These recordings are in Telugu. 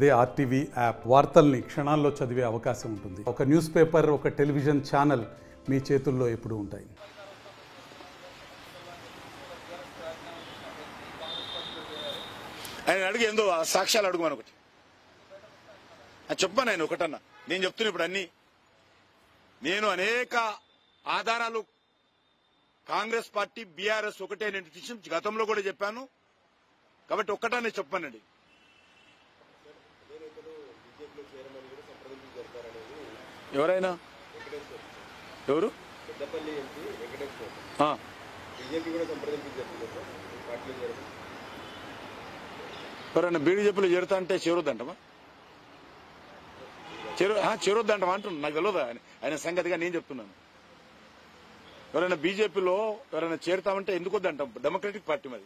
అదే ఆర్టీవీ యాప్ వార్తల్ని క్షణాల్లో చదివే అవకాశం ఉంటుంది ఒక న్యూస్ పేపర్ ఒక టెలివిజన్ ఛానల్ మీ చేతుల్లో ఎప్పుడూ ఉంటాయి ఆయన అడిగి ఏందో ఆ సాక్ష్యాలు అడుగుమని ఒకటి అది చెప్పాను ఆయన ఒకటన్నా నేను చెప్తున్నా ఇప్పుడు అన్ని నేను అనేక ఆధారాలు కాంగ్రెస్ పార్టీ బీఆర్ఎస్ ఒకటే నేను విషయం గతంలో కూడా చెప్పాను కాబట్టి ఒక్కటనే చెప్పానండి ఎవరైనా ఎవరు ఆ. ఎవరైనా బీజేపీలో చేరుతా అంటే చేరొద్దంటమా చేరు చేరొద్దంటమా అంటున్నా నాకు తెలియదు ఆయన ఆయన సంగతిగా నేను చెప్తున్నాను ఎవరైనా బీజేపీలో ఎవరైనా చేరుతామంటే ఎందుకు వద్దంటాం డెమోక్రటిక్ పార్టీ మరి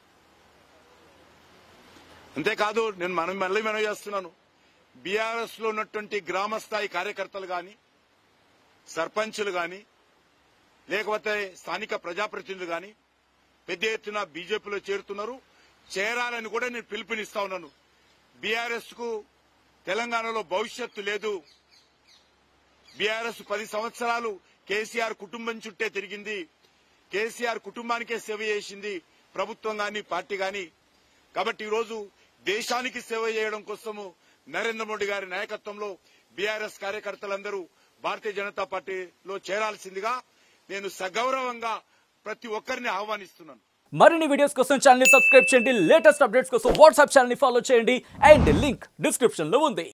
అంతేకాదు నేను మనం మళ్ళీ మనం చేస్తున్నాను బీఆర్ఎస్ లో ఉన్నటువంటి గ్రామ స్థాయి కార్యకర్తలు గాని సర్పంచులు గాని లేకపోతే స్థానిక ప్రజాప్రతినిధులు గాని పెద్ద ఎత్తున బీజేపీలో చేరుతున్నారు చేరాలని కూడా నేను పిలుపునిస్తా ఉన్నాను బీఆర్ఎస్ కు తెలంగాణలో భవిష్యత్తు లేదు బీఆర్ఎస్ పది సంవత్సరాలు కేసీఆర్ కుటుంబం చుట్టే తిరిగింది కేసీఆర్ కుటుంబానికే సేవ చేసింది ప్రభుత్వం గాని పార్టీ గాని కాబట్టి ఈ రోజు దేశానికి సేవ చేయడం కోసము నరేంద్ర మోడీ గారి నాయకత్వంలో బీఆర్ఎస్ కార్యకర్తలందరూ భారతీయ జనతా పార్టీలో చేరాల్సిందిగా నేను సగౌరవంగా ప్రతి ఒక్కరిని ఆహ్వానిస్తున్నాను మరిన్ని వీడియోస్ కోసం ఛానల్ ని సబ్స్క్రైబ్ చేయండి లేటెస్ట్ అప్డేట్స్ కోసం వాట్సాప్ ఛానల్ ని ఫాలో చేయండి అండ్ లింక్ డిస్క్రిప్షన్ లో ఉంది